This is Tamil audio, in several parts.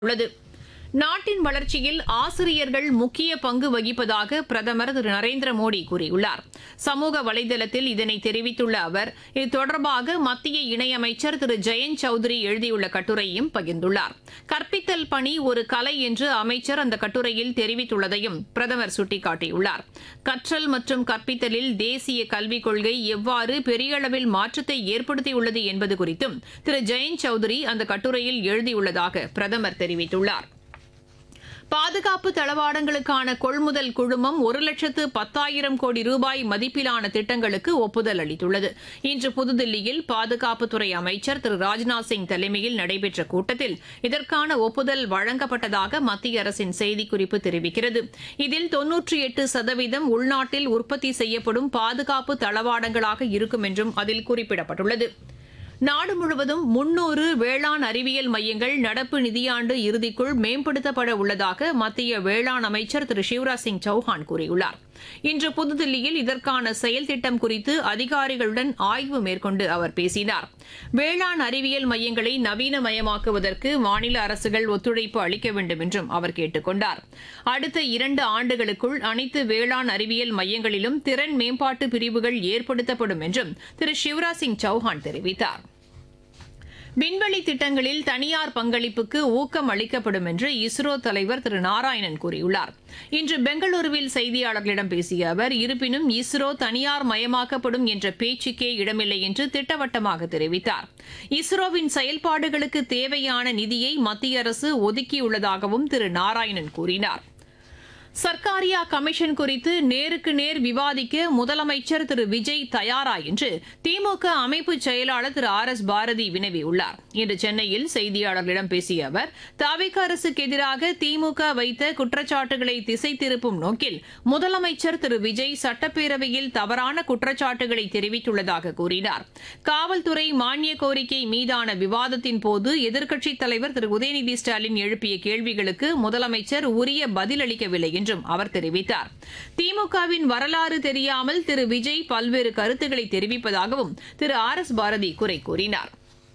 உள்ளது நாட்டின் வளர்ச்சியில் ஆசிரியர்கள் முக்கிய பங்கு வகிப்பதாக பிரதமர் திரு நரேந்திர மோடி கூறியுள்ளார் சமூக வலைதளத்தில் இதனை தெரிவித்துள்ள அவர் இது தொடர்பாக மத்திய இணையமைச்சர் திரு ஜெயந்த் சௌத்ரி எழுதியுள்ள கட்டுரையும் பகிர்ந்துள்ளார் கற்பித்தல் பணி ஒரு கலை என்று அமைச்சர் அந்த கட்டுரையில் தெரிவித்துள்ளதையும் பிரதமர் சுட்டிக்காட்டியுள்ளார் கற்றல் மற்றும் கற்பித்தலில் தேசிய கல்விக் கொள்கை எவ்வாறு பெரிய அளவில் மாற்றத்தை ஏற்படுத்தியுள்ளது என்பது குறித்தும் திரு ஜெயந்த் சௌத்ரி அந்த கட்டுரையில் எழுதியுள்ளதாக பிரதமர் தெரிவித்துள்ளார் பாதுகாப்பு தளவாடங்களுக்கான கொள்முதல் குழுமம் ஒரு லட்சத்து பத்தாயிரம் கோடி ரூபாய் மதிப்பிலான திட்டங்களுக்கு ஒப்புதல் அளித்துள்ளது இன்று புதுதில்லியில் பாதுகாப்புத்துறை அமைச்சர் திரு ராஜ்நாத் சிங் தலைமையில் நடைபெற்ற கூட்டத்தில் இதற்கான ஒப்புதல் வழங்கப்பட்டதாக மத்திய அரசின் செய்திக்குறிப்பு தெரிவிக்கிறது இதில் தொன்னூற்றி எட்டு சதவீதம் உள்நாட்டில் உற்பத்தி செய்யப்படும் பாதுகாப்பு தளவாடங்களாக இருக்கும் என்றும் அதில் குறிப்பிடப்பட்டுள்ளது நாடு முழுவதும் முன்னூறு வேளாண் அறிவியல் மையங்கள் நடப்பு நிதியாண்டு இறுதிக்குள் மேம்படுத்தப்பட உள்ளதாக மத்திய வேளாண் அமைச்சர் திரு சிவராஜ் சிங் சௌஹான் கூறியுள்ளார் இன்று புதுதில்லியில் இதற்கான செயல் திட்டம் குறித்து அதிகாரிகளுடன் ஆய்வு மேற்கொண்டு அவர் பேசினார் வேளாண் அறிவியல் மையங்களை நவீனமயமாக்குவதற்கு மாநில அரசுகள் ஒத்துழைப்பு அளிக்க வேண்டும் என்றும் அவர் கேட்டுக் கொண்டார் அடுத்த இரண்டு ஆண்டுகளுக்குள் அனைத்து வேளாண் அறிவியல் மையங்களிலும் திறன் மேம்பாட்டு பிரிவுகள் ஏற்படுத்தப்படும் என்றும் திரு சிவராஜ் சிங் சௌஹான் தெரிவித்தார் விண்வெளி திட்டங்களில் தனியார் பங்களிப்புக்கு ஊக்கம் அளிக்கப்படும் என்று இஸ்ரோ தலைவர் திரு நாராயணன் கூறியுள்ளார் இன்று பெங்களூருவில் செய்தியாளர்களிடம் பேசிய அவர் இருப்பினும் இஸ்ரோ தனியார் மயமாக்கப்படும் என்ற பேச்சுக்கே இடமில்லை என்று திட்டவட்டமாக தெரிவித்தார் இஸ்ரோவின் செயல்பாடுகளுக்கு தேவையான நிதியை மத்திய அரசு ஒதுக்கியுள்ளதாகவும் திரு நாராயணன் கூறினார் சர்க்காரியா கமிஷன் குறித்து நேருக்கு நேர் விவாதிக்க முதலமைச்சர் திரு விஜய் தயாரா என்று திமுக அமைப்பு செயலாளர் திரு ஆர் எஸ் பாரதி வினவியுள்ளார் இன்று சென்னையில் செய்தியாளர்களிடம் பேசிய அவர் தாவிக அரசுக்கு எதிராக திமுக வைத்த குற்றச்சாட்டுகளை திசை திருப்பும் நோக்கில் முதலமைச்சர் திரு விஜய் சட்டப்பேரவையில் தவறான குற்றச்சாட்டுகளை தெரிவித்துள்ளதாக கூறினார் காவல்துறை மானிய கோரிக்கை மீதான விவாதத்தின் போது எதிர்க்கட்சித் தலைவர் திரு உதயநிதி ஸ்டாலின் எழுப்பிய கேள்விகளுக்கு முதலமைச்சர் உரிய பதிலளிக்கவில்லை என்றும் அவர் தெரிவித்தார் திமுகவின் வரலாறு தெரியாமல் திரு விஜய் பல்வேறு கருத்துக்களை தெரிவிப்பதாகவும் திரு ஆர் எஸ் பாரதி குறை கூறினார்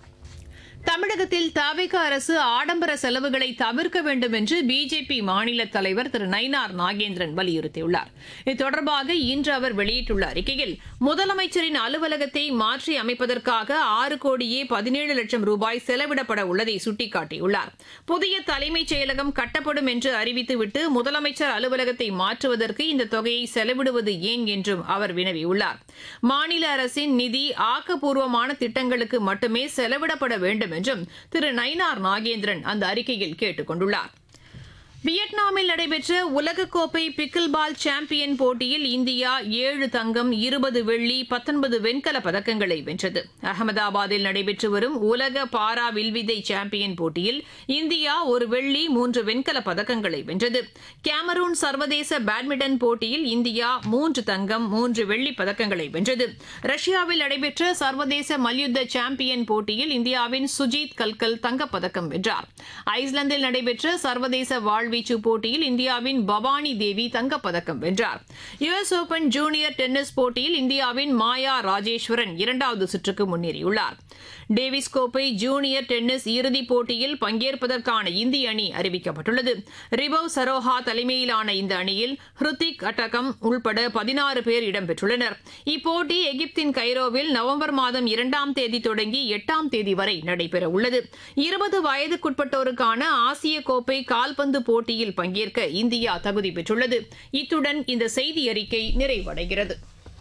தமிழகத்தில் தவிக அரசு ஆடம்பர செலவுகளை தவிர்க்க வேண்டும் என்று பிஜேபி மாநில தலைவர் திரு நயினார் நாகேந்திரன் வலியுறுத்தியுள்ளார் இது தொடர்பாக இன்று அவர் வெளியிட்டுள்ள அறிக்கையில் முதலமைச்சரின் அலுவலகத்தை மாற்றி அமைப்பதற்காக ஆறு கோடியே பதினேழு லட்சம் ரூபாய் செலவிடப்பட உள்ளதை சுட்டிக்காட்டியுள்ளார் புதிய தலைமைச் செயலகம் கட்டப்படும் என்று அறிவித்துவிட்டு முதலமைச்சர் அலுவலகத்தை மாற்றுவதற்கு இந்த தொகையை செலவிடுவது ஏன் என்றும் அவர் வினவியுள்ளார் மாநில அரசின் நிதி ஆக்கப்பூர்வமான திட்டங்களுக்கு மட்டுமே செலவிடப்பட வேண்டும் என்றும் திரு நயினார் நாகேந்திரன் அந்த அறிக்கையில் கேட்டுக் கொண்டுள்ளார் வியட்நாமில் நடைபெற்ற உலகக்கோப்பை பிக்கில் பால் சாம்பியன் போட்டியில் இந்தியா ஏழு தங்கம் இருபது வெள்ளி பத்தொன்பது வெண்கல பதக்கங்களை வென்றது அகமதாபாத்தில் நடைபெற்று வரும் உலக பாரா வில்வித்தை சாம்பியன் போட்டியில் இந்தியா ஒரு வெள்ளி மூன்று வெண்கல பதக்கங்களை வென்றது கேமரூன் சர்வதேச பேட்மிண்டன் போட்டியில் இந்தியா மூன்று தங்கம் மூன்று வெள்ளி பதக்கங்களை வென்றது ரஷ்யாவில் நடைபெற்ற சர்வதேச மல்யுத்த சாம்பியன் போட்டியில் இந்தியாவின் சுஜித் கல்கல் தங்கப்பதக்கம் வென்றார் ஐஸ்லாந்தில் நடைபெற்ற சர்வதேச வாழ்வி வீச்சு போட்டியில் இந்தியாவின் பவானி தேவி தங்கப்பதக்கம் வென்றார் யுஎஸ் ஓபன் ஜூனியர் டென்னிஸ் போட்டியில் இந்தியாவின் மாயா ராஜேஸ்வரன் இரண்டாவது சுற்றுக்கு முன்னேறியுள்ளார் டேவிஸ் கோப்பை ஜூனியர் டென்னிஸ் இறுதிப் போட்டியில் பங்கேற்பதற்கான இந்திய அணி அறிவிக்கப்பட்டுள்ளது ரிபவ் சரோஹா தலைமையிலான இந்த அணியில் ஹிருத்திக் அட்டகம் உள்பட பதினாறு பேர் இடம்பெற்றுள்ளனர் இப்போட்டி எகிப்தின் கைரோவில் நவம்பர் மாதம் இரண்டாம் தேதி தொடங்கி எட்டாம் தேதி வரை நடைபெறவுள்ளது இருபது வயதுக்குட்பட்டோருக்கான ஆசிய கோப்பை கால்பந்து போட்டியில் பங்கேற்க இந்தியா தகுதி பெற்றுள்ளது இத்துடன் இந்த செய்தி அறிக்கை நிறைவடைகிறது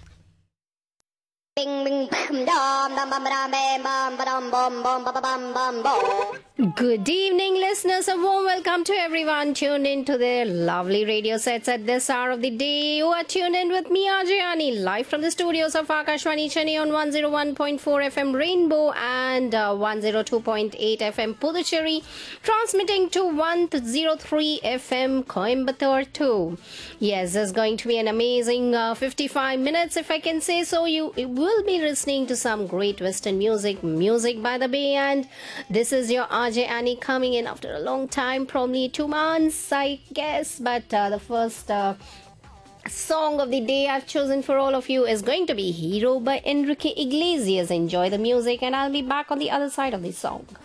Bing bing bam dum dum bum bam bam bum bum bum bum bum bum bum bum. Good evening, listeners. A warm welcome to everyone tuned in to their lovely radio sets at this hour of the day. You are tuned in with me, Ajayani, live from the studios of Akashwani Chennai on 101.4 FM Rainbow and uh, 102.8 FM Puducherry, transmitting to 103 FM Coimbatore too. Yes, there's going to be an amazing uh, 55 minutes, if I can say so. You will be listening to some great Western music, music by the Bay, and this is your RJ Annie coming in after a long time, probably two months, I guess. But uh, the first uh, song of the day I've chosen for all of you is going to be Hero by Enrique Iglesias. Enjoy the music, and I'll be back on the other side of the song.